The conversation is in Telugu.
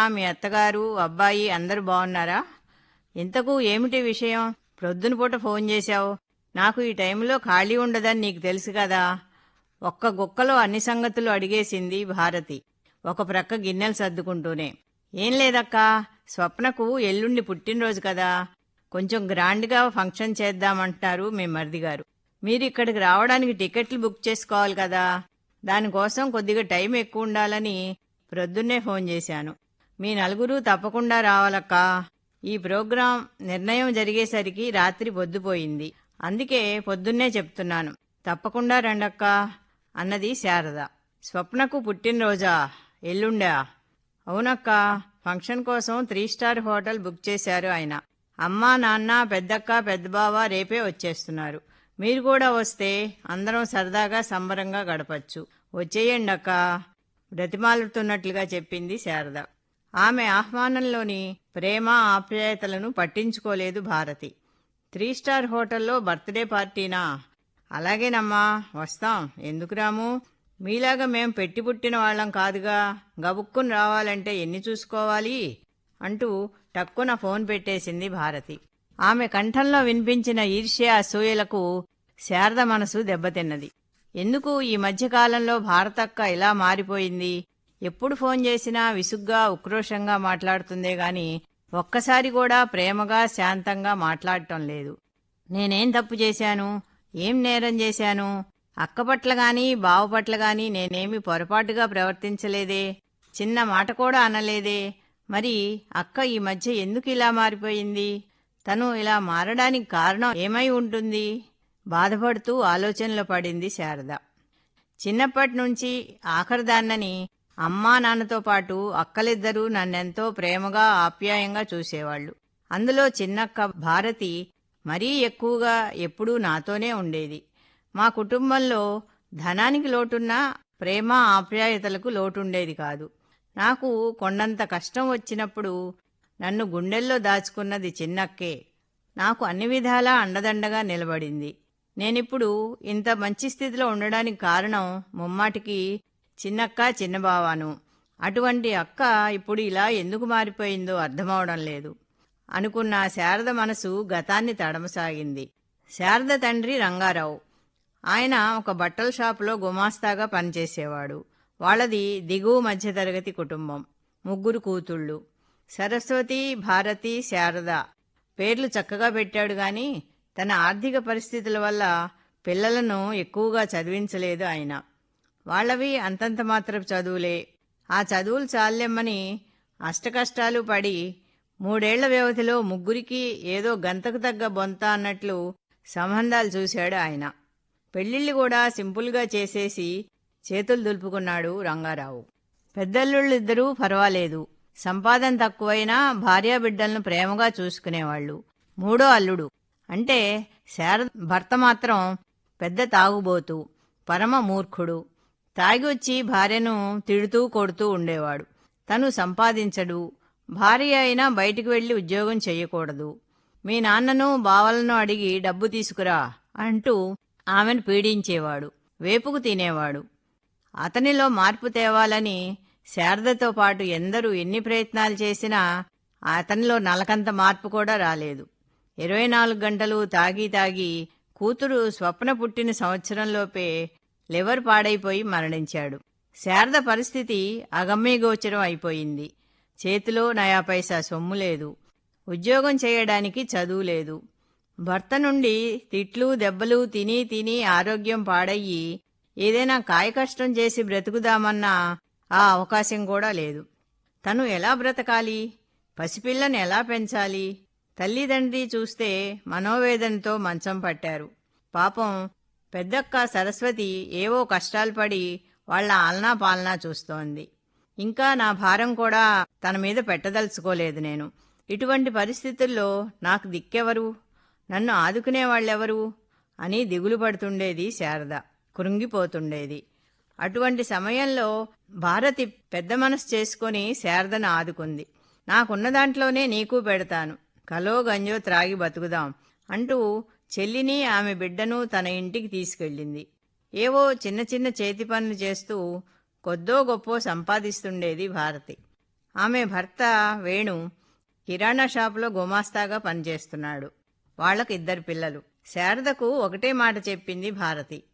మీ అత్తగారు అబ్బాయి అందరూ బాగున్నారా ఇంతకు ఏమిటి విషయం ప్రొద్దున పూట ఫోన్ చేశావు నాకు ఈ టైంలో ఖాళీ ఉండదని నీకు తెలుసు కదా ఒక్క గుక్కలో అన్ని సంగతులు అడిగేసింది భారతి ఒక ప్రక్క గిన్నెలు సర్దుకుంటూనే ఏం లేదక్కా స్వప్నకు ఎల్లుండి పుట్టినరోజు కదా కొంచెం గ్రాండ్గా ఫంక్షన్ చేద్దామంటున్నారు మీ మరిది గారు మీరు ఇక్కడికి రావడానికి టికెట్లు బుక్ చేసుకోవాలి కదా దానికోసం కొద్దిగా టైం ఎక్కువ ఉండాలని ప్రొద్దున్నే ఫోన్ చేశాను మీ నలుగురు తప్పకుండా రావాలక్కా ఈ ప్రోగ్రాం నిర్ణయం జరిగేసరికి రాత్రి పొద్దుపోయింది అందుకే పొద్దున్నే చెప్తున్నాను తప్పకుండా రండక్కా అన్నది శారద స్వప్నకు పుట్టినరోజా ఎల్లుండా అవునక్కా ఫంక్షన్ కోసం త్రీ స్టార్ హోటల్ బుక్ చేశారు ఆయన అమ్మా నాన్న పెద్దక్క పెద్దబావ రేపే వచ్చేస్తున్నారు మీరు కూడా వస్తే అందరం సరదాగా సంబరంగా గడపచ్చు వచ్చేయండి అక్క బ్రతిమాలుతున్నట్లుగా చెప్పింది శారద ఆమె ఆహ్వానంలోని ప్రేమ ఆప్యాయతలను పట్టించుకోలేదు భారతి త్రీ స్టార్ హోటల్లో బర్త్డే పార్టీనా అలాగేనమ్మా వస్తాం ఎందుకు రాము మీలాగా మేం పెట్టి పుట్టిన వాళ్ళం కాదుగా గబుక్కుని రావాలంటే ఎన్ని చూసుకోవాలి అంటూ టక్కున ఫోన్ పెట్టేసింది భారతి ఆమె కంఠంలో వినిపించిన ఈర్ష్య అసూయలకు శారద మనసు దెబ్బతిన్నది ఎందుకు ఈ మధ్యకాలంలో భారతక్క ఇలా మారిపోయింది ఎప్పుడు ఫోన్ చేసినా విసుగ్గా ఉక్రోషంగా మాట్లాడుతుందే గాని ఒక్కసారి కూడా ప్రేమగా శాంతంగా మాట్లాడటం లేదు నేనేం తప్పు చేశాను ఏం నేరం చేశాను అక్క పట్ల గాని బావ పట్ల గాని నేనేమి పొరపాటుగా ప్రవర్తించలేదే చిన్న మాట కూడా అనలేదే మరి అక్క ఈ మధ్య ఎందుకు ఇలా మారిపోయింది తను ఇలా మారడానికి కారణం ఏమై ఉంటుంది బాధపడుతూ ఆలోచనలో పడింది శారద చిన్నప్పటి నుంచి ఆఖరిదాన్నని అమ్మా నాన్నతో పాటు అక్కలిద్దరూ నన్నెంతో ప్రేమగా ఆప్యాయంగా చూసేవాళ్లు అందులో చిన్నక్క భారతి మరీ ఎక్కువగా ఎప్పుడూ నాతోనే ఉండేది మా కుటుంబంలో ధనానికి లోటున్నా ప్రేమ ఆప్యాయతలకు లోటుండేది కాదు నాకు కొండంత కష్టం వచ్చినప్పుడు నన్ను గుండెల్లో దాచుకున్నది చిన్నక్కే నాకు అన్ని విధాలా అండదండగా నిలబడింది నేనిప్పుడు ఇంత మంచి స్థితిలో ఉండడానికి కారణం ముమ్మాటికి చిన్నక్క చిన్నబావాను అటువంటి అక్క ఇప్పుడు ఇలా ఎందుకు మారిపోయిందో అర్థమవడం లేదు అనుకున్న శారద మనసు గతాన్ని తడమసాగింది శారద తండ్రి రంగారావు ఆయన ఒక బట్టల షాపులో గుమాస్తాగా పనిచేసేవాడు వాళ్ళది దిగువ మధ్యతరగతి కుటుంబం ముగ్గురు కూతుళ్ళు సరస్వతి భారతి శారద పేర్లు చక్కగా పెట్టాడు గాని తన ఆర్థిక పరిస్థితుల వల్ల పిల్లలను ఎక్కువగా చదివించలేదు ఆయన వాళ్ళవి అంతంత మాత్రపు చదువులే ఆ చదువులు చాలెమ్మని అష్టకష్టాలు పడి మూడేళ్ల వ్యవధిలో ముగ్గురికి ఏదో గంతకు తగ్గ బొంత అన్నట్లు సంబంధాలు చూశాడు ఆయన పెళ్లిళ్ళు కూడా సింపుల్గా చేసేసి చేతులు దులుపుకున్నాడు రంగారావు పెద్దల్లుళ్ళిద్దరూ పర్వాలేదు సంపాదన తక్కువైనా భార్యాబిడ్డలను ప్రేమగా చూసుకునేవాళ్లు మూడో అల్లుడు అంటే శారద భర్త మాత్రం పెద్ద తాగుబోతు పరమ మూర్ఖుడు తాగి వచ్చి భార్యను తిడుతూ కొడుతూ ఉండేవాడు తను సంపాదించడు భార్య అయినా బయటికి వెళ్లి ఉద్యోగం చెయ్యకూడదు మీ నాన్నను బావలను అడిగి డబ్బు తీసుకురా అంటూ ఆమెను పీడించేవాడు వేపుకు తినేవాడు అతనిలో మార్పు తేవాలని శారదతో పాటు ఎందరూ ఎన్ని ప్రయత్నాలు చేసినా అతనిలో నలకంత మార్పు కూడా రాలేదు ఇరవై నాలుగు గంటలు తాగి తాగి కూతురు స్వప్న పుట్టిన సంవత్సరంలోపే లివర్ పాడైపోయి మరణించాడు శారద పరిస్థితి అగమ్యగోచరం అయిపోయింది చేతిలో నయా పైసా సొమ్ము లేదు ఉద్యోగం చేయడానికి చదువు లేదు భర్త నుండి తిట్లు దెబ్బలు తిని తిని ఆరోగ్యం పాడయ్యి ఏదైనా కాయకష్టం చేసి బ్రతుకుదామన్నా ఆ అవకాశం కూడా లేదు తను ఎలా బ్రతకాలి పసిపిల్లను ఎలా పెంచాలి తల్లిదండ్రి చూస్తే మనోవేదనతో మంచం పట్టారు పాపం పెద్దక్క సరస్వతి ఏవో కష్టాలు పడి వాళ్ల ఆలనా పాలనా చూస్తోంది ఇంకా నా భారం కూడా తన మీద పెట్టదలుచుకోలేదు నేను ఇటువంటి పరిస్థితుల్లో నాకు దిక్కెవరు నన్ను ఆదుకునే వాళ్ళెవరు అని దిగులు పడుతుండేది శారద కృంగిపోతుండేది అటువంటి సమయంలో భారతి పెద్ద మనసు చేసుకుని శారదను ఆదుకుంది నాకున్న దాంట్లోనే నీకు పెడతాను కలో గంజో త్రాగి బతుకుదాం అంటూ చెల్లిని ఆమె బిడ్డను తన ఇంటికి తీసుకెళ్ళింది ఏవో చిన్న చిన్న చేతి పనులు చేస్తూ కొద్దో గొప్పో సంపాదిస్తుండేది భారతి ఆమె భర్త వేణు కిరాణా షాపులో గుమాస్తాగా పనిచేస్తున్నాడు వాళ్లకు ఇద్దరు పిల్లలు శారదకు ఒకటే మాట చెప్పింది భారతి